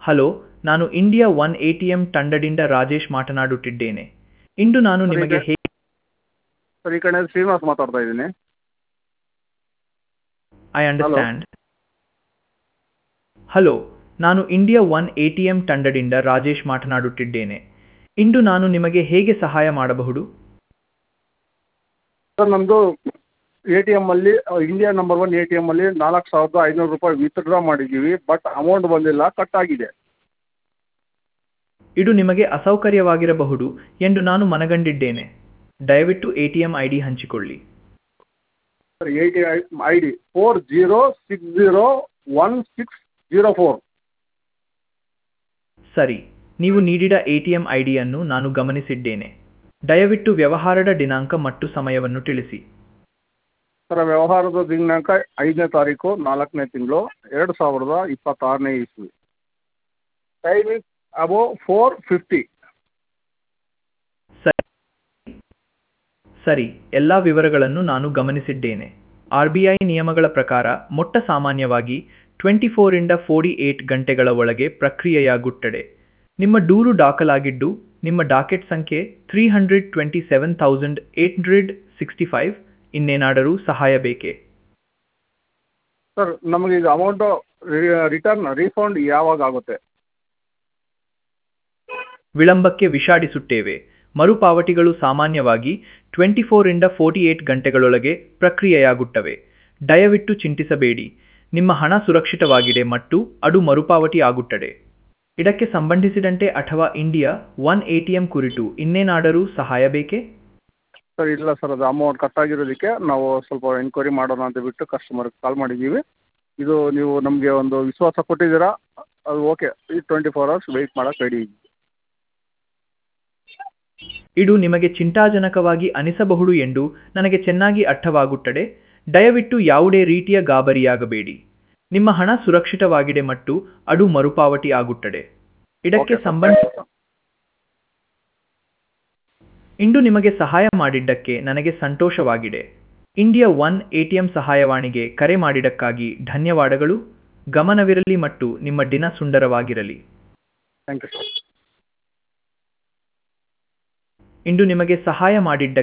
Hello ನಾನು India One A T M ತಂಡದಿಂದ ರಾಜೇಶ್ ಮಾತನಾಡುತ್ತಿದ್ದೇನೆ ಇಂದು ನಾನು ಸರ್, ನಿಮಗೆ ಈಗ- ಹೇಗೆ ಸರ್ ಈ ಕಡೆ ಶ್ರೀನಿವಾಸ್ ಮಾತಾಡ್ತಾ ಇದ್ದೀನಿ ಐ ಅಂಡರ್ಸ್ಟ್ಯಾಂಡ್ ಹಲೋ ನಾನು India One A T M ತಂಡದಿಂದ ರಾಜೇಶ್ ಮಾತನಾಡುತ್ತಿದ್ದೇನೆ ಇಂದು ನಾನು ನಿಮಗೆ ಹೇಗೆ ಸಹಾಯ ಮಾಡಬಹುದು ಸರ್ ನಮ್ಮದು ಎ ಟಿ ಎಮ್ಮಲ್ಲಿ India number One A T ಎಮ್ಮಲ್ಲಿ ನಾಲ್ಕು ಸಾವಿರದ ಐನೂರು ರೂಪಾಯಿ ವಿತ್ಡ್ರಾ ಮಾಡಿದ್ದೀವಿ ಬಟ್ ಅಮೌಂಟ್ ಬಂದಿಲ್ಲ ಕಟ್ ಆಗಿದೆ ಇದು ನಿಮಗೆ ಅಸೌಕರ್ಯವಾಗಿರಬಹುದು ಎಂದು ನಾನು ಮನಗಂಡಿದ್ದೇನೆ ದಯವಿಟ್ಟು A T M I D ಹಂಚಿಕೊಳ್ಳಿ sir A T I I D four zero six zero one six zero four ಸರಿ ನೀವು ನೀಡಿದ ಎ ಟಿ ಎಂ ಐ ಡಿಯನ್ನು ನಾನು ಗಮನಿಸಿದ್ದೇನೆ ದಯವಿಟ್ಟು ವ್ಯವಹಾರದ ದಿನಾಂಕ ಮತ್ತು ಸಮಯವನ್ನು ತಿಳಿಸಿ ಸರ್ ವ್ಯವಹಾರದ ದಿನಾಂಕ ಐದನೇ ತಾರೀಕು ನಾಲ್ಕನೇ ತಿಂಗಳು ಎರಡು ಸಾವಿರದ ಇಪ್ಪತ್ತಾರನೇ ಇಸ್ವಿ ಟೈಮಿಂಗ್ ಅಬೋ ಫೋರ್ ಫಿಫ್ಟಿ ಸರಿ ಸರಿ ಎಲ್ಲ ವಿವರಗಳನ್ನು ನಾನು ಗಮನಿಸಿದ್ದೇನೆ ಆರ್ ಬಿ ಐ ನಿಯಮಗಳ ಪ್ರಕಾರ ಮೊಟ್ಟ ಸಾಮಾನ್ಯವಾಗಿ ಟ್ವೆಂಟಿ ಫೋರಿಂದ ಫೋರ್ಟಿ ಏಟ್ ಗಂಟೆಗಳ ಒಳಗೆ ಪ್ರಕ್ರಿಯೆಯಾಗುತ್ತದೆ ನಿಮ್ಮ ದೂರು ದಾಖಲಾಗಿದ್ದು ನಿಮ್ಮ ಡಾಕೆಟ್ ಸಂಖ್ಯೆ three hundred twenty seven thousand eight hundred sixty five ಇನ್ನೇನಾದರೂ ಸಹಾಯ ಬೇಕೇ ಸರ್ ನಮಗೀಗ ಅಮೌಂಟು ರಿಟರ್ನ್ ರೀಫಂಡ್ ಯಾವಾಗ ಆಗುತ್ತೆ ವಿಳಂಬಕ್ಕೆ ವಿಷಾಡಿಸುತ್ತೇವೆ ಮರುಪಾವತಿಗಳು ಸಾಮಾನ್ಯವಾಗಿ ಟ್ವೆಂಟಿ ಫೋರಿಂದ ಫೋರ್ಟಿ ಏಟ್ ಗಂಟೆಗಳೊಳಗೆ ಪ್ರಕ್ರಿಯೆಯಾಗುತ್ತವೆ ದಯವಿಟ್ಟು ಚಿಂತಿಸಬೇಡಿ ನಿಮ್ಮ ಹಣ ಸುರಕ್ಷಿತವಾಗಿದೆ ಮತ್ತು ಅದು ಮರುಪಾವತಿ ಆಗುತ್ತದೆ ಇದಕ್ಕೆ ಸಂಬಂಧಿಸಿದಂತೆ ಅಥವಾ India One A T M ಕುರಿತು ಇನ್ನೇನಾದರೂ ಸಹಾಯ ಬೇಕೇ ಸರ್ ಇಲ್ಲ ಸರ್ ಅದು ಅಮೌಂಟ್ ಕಟ್ ಆಗಿರೋದಕ್ಕೆ ನಾವು ಸ್ವಲ್ಪ ಎನ್ಕ್ವೈರಿ ಮಾಡೋಣ ಅಂತ ಬಿಟ್ಟು ಕಸ್ಟಮರ್ಗೆ ಕಾಲ್ ಮಾಡಿದ್ದೀವಿ ಇದು ನೀವು ನಮಗೆ ಒಂದು ವಿಶ್ವಾಸ ಕೊಟ್ಟಿದ್ದೀರಾ ಅದು ಓಕೆ ಈ ಟ್ವೆಂಟಿ ಫೋರ್ ಅವರ್ಸ್ ವೆಯ್ಟ್ ಮಾಡೋಕ್ಕೆ ರೆಡಿ ಇದ್ದೀವಿ ಇದು ನಿಮಗೆ ಚಿಂತಾಜನಕವಾಗಿ ಅನಿಸಬಹುದು ಎಂದು ನನಗೆ ಚೆನ್ನಾಗಿ ಅರ್ಥವಾಗುತ್ತದೆ ದಯವಿಟ್ಟು ಯಾವುದೇ ರೀತಿಯ ಗಾಬರಿಯಾಗಬೇಡಿ ನಿಮ್ಮ ಹಣ ಸುರಕ್ಷಿತವಾಗಿದೆ ಮತ್ತು ಅದು ಮರುಪಾವತಿ ಆಗುತ್ತದೆ ಇದಕ್ಕೆ Okay, sir. ಸಂಬಂಧ Thank you, sir. ಇಂದು ನಿಮಗೆ ಸಹಾಯ ಮಾಡಿದ್ದಕ್ಕೆ ನನಗೆ ಸಂತೋಷವಾಗಿದೆ ಇಂಡಿಯಾ ಒನ್ ಎಟಿಎಂ ಸಹಾಯವಾಣಿಗೆ ಕರೆ ಮಾಡಿದ್ದಕ್ಕಾಗಿ ಧನ್ಯವಾದಗಳು ಗಮನವಿರಲಿ ಮತ್ತು ನಿಮ್ಮ ದಿನ ಸುಂದರವಾಗಿರಲಿ ಥ್ಯಾಂಕ್ ಯು ಸರ್ ಇಂದು ನಿಮಗೆ ಸಹಾಯ ಮಾಡಿದ್ದಕ್ಕೆ